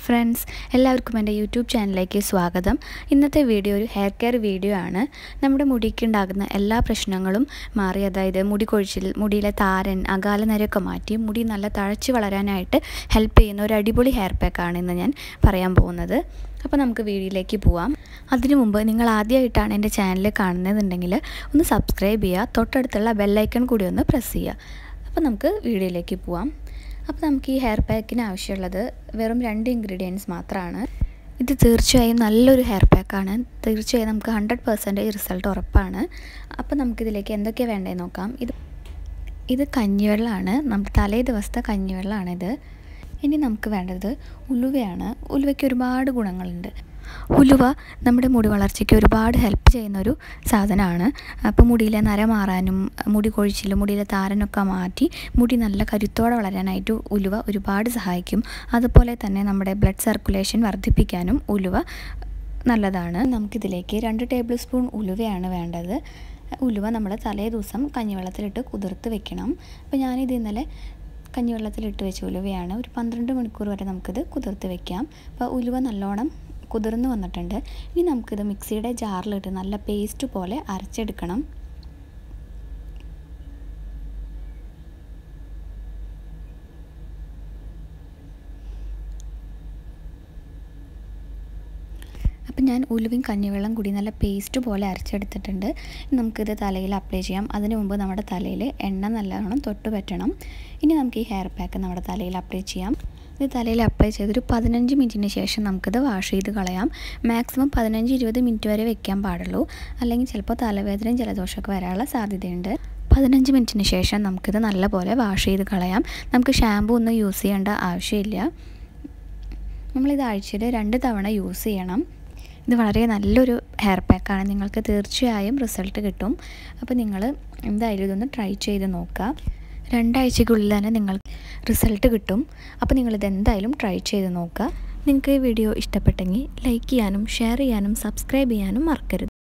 friends എല്ലാവർക്കും എൻ്റെ YouTube ചാനലിലേക്ക് സ്വാഗതം ഇന്നത്തെ വീഡിയോ ഒരു ഹെയർ കെയർ വീഡിയോ ആണ് നമ്മുടെ മുടിക്ക് ഉണ്ടാകുന്ന എല്ലാ പ്രശ്നങ്ങളും മാറി അതായത് മുടി കൊഴിച്ചിൽ മുടിയിലെ താരൻ അകാല നരയൊക്കെ മാറ്റി മുടി നല്ല തഴച്ച് വളരാനായിട്ട് ഹെൽപ്പ് ചെയ്യുന്ന ഒരു അടിപൊളി ഹെയർ പാക്കാണ് ഇന്ന് ഞാൻ പറയാൻ പോകുന്നത് അപ്പോൾ നമുക്ക് വീഡിയോയിലേക്ക് പോവാം അതിനു മുമ്പ് നിങ്ങൾ ആദ്യമായിട്ടാണ് എൻ്റെ ചാനൽ കാണുന്നതെന്നുണ്ടെങ്കിൽ ഒന്ന് സബ്സ്ക്രൈബ് ചെയ്യുക തൊട്ടടുത്തുള്ള ബെല്ലൈക്കൺ കൂടി ഒന്ന് പ്രസ് ചെയ്യുക അപ്പോൾ നമുക്ക് വീഡിയോയിലേക്ക് പോവാം അപ്പോൾ നമുക്ക് ഈ ഹെയർ പാക്കിന് ആവശ്യമുള്ളത് വെറും രണ്ട് ഇൻഗ്രീഡിയൻസ് മാത്രമാണ് ഇത് തീർച്ചയായും നല്ലൊരു ഹെയർ പാക്കാണ് തീർച്ചയായും നമുക്ക് ഹൺഡ്രഡ് പെർസെൻറ്റേജ് റിസൾട്ട് ഉറപ്പാണ് അപ്പോൾ നമുക്കിതിലേക്ക് എന്തൊക്കെയാണ് വേണ്ടതെന്ന് നോക്കാം ഇത് ഇത് കഞ്ഞിവെള്ളമാണ് നമ്മുടെ തലേ ദിവസത്തെ കഞ്ഞിവെള്ളമാണിത് ഇനി നമുക്ക് വേണ്ടത് ഉലുവയാണ് ഉലുവയ്ക്ക് ഒരുപാട് ഗുണങ്ങളുണ്ട് ഉലുവ നമ്മുടെ മുടി വളർച്ചയ്ക്ക് ഒരുപാട് ഹെൽപ്പ് ചെയ്യുന്ന ഒരു സാധനമാണ് അപ്പോൾ മുടിയിലെ നര മാറാനും മുടി കൊഴിച്ചിലും മുടിയിലെ താരനൊക്കെ മാറ്റി മുടി നല്ല കരുത്തോടെ വളരാനായിട്ട് ഉലുവ ഒരുപാട് സഹായിക്കും അതുപോലെ തന്നെ നമ്മുടെ ബ്ലഡ് സർക്കുലേഷൻ വർദ്ധിപ്പിക്കാനും ഉലുവ നല്ലതാണ് നമുക്കിതിലേക്ക് രണ്ട് ടേബിൾ സ്പൂൺ ഉലുവയാണ് വേണ്ടത് ഉലുവ നമ്മൾ തലേ ദിവസം കഞ്ഞിവെള്ളത്തിലിട്ട് കുതിർത്ത് വെക്കണം അപ്പോൾ ഞാനിത് ഇന്നലെ കഞ്ഞിവെള്ളത്തിലിട്ട് വെച്ച ഉലുവയാണ് ഒരു പന്ത്രണ്ട് മണിക്കൂർ വരെ നമുക്കിത് കുതിർത്ത് വെക്കാം അപ്പോൾ ഉലുവ നല്ലോണം കുതിർന്ന് വന്നിട്ടുണ്ട് ഇനി നമുക്കിത് മിക്സിയുടെ ജാറിലിട്ട് നല്ല പേസ്റ്റ് പോലെ അരച്ചെടുക്കണം അപ്പം ഞാൻ ഉലുവയും കഞ്ഞിവെള്ളം കൂടി നല്ല പേസ്റ്റ് പോലെ അരച്ചെടുത്തിട്ടുണ്ട് നമുക്കിത് തലയിൽ അപ്ലൈ ചെയ്യാം അതിന് മുമ്പ് നമ്മുടെ തലയിൽ എണ്ണ നല്ലവണ്ണം തൊട്ട് പറ്റണം ഇനി നമുക്ക് ഈ ഹെയർ പാക്ക് നമ്മുടെ തലയിൽ അപ്ലൈ ചെയ്യാം ഇത് തലയിൽ അപ്ലൈ ചെയ്തൊരു പതിനഞ്ച് മിനിറ്റിന് ശേഷം നമുക്കിത് വാഷ് ചെയ്ത് കളയാം മാക്സിമം പതിനഞ്ച് ഇരുപത് മിനിറ്റ് വരെ വെക്കാൻ പാടുള്ളൂ അല്ലെങ്കിൽ ചിലപ്പോൾ തലവേദനയും ജലദോഷമൊക്കെ വരാനുള്ള സാധ്യതയുണ്ട് പതിനഞ്ച് മിനിറ്റിന് ശേഷം നമുക്കിത് നല്ലപോലെ വാഷ് ചെയ്ത് കളയാം നമുക്ക് ഷാമ്പു ഒന്നും യൂസ് ചെയ്യേണ്ട ആവശ്യമില്ല നമ്മളിത് ആഴ്ചയിൽ രണ്ട് തവണ യൂസ് ചെയ്യണം ഇത് വളരെ നല്ലൊരു ഹെയർ പാക്കാണ് നിങ്ങൾക്ക് തീർച്ചയായും റിസൾട്ട് കിട്ടും അപ്പോൾ നിങ്ങൾ എന്തായാലും ഇതൊന്ന് ട്രൈ ചെയ്ത് നോക്കുക രണ്ടാഴ്ചയ്ക്കുള്ളിൽ തന്നെ നിങ്ങൾ റിസൾട്ട് കിട്ടും അപ്പോൾ നിങ്ങളിത് എന്തായാലും ട്രൈ ചെയ്ത് നോക്കുക നിങ്ങൾക്ക് ഈ വീഡിയോ ഇഷ്ടപ്പെട്ടെങ്കിൽ ലൈക്ക് ചെയ്യാനും ഷെയർ ചെയ്യാനും സബ്സ്ക്രൈബ് ചെയ്യാനും മറക്കരുത്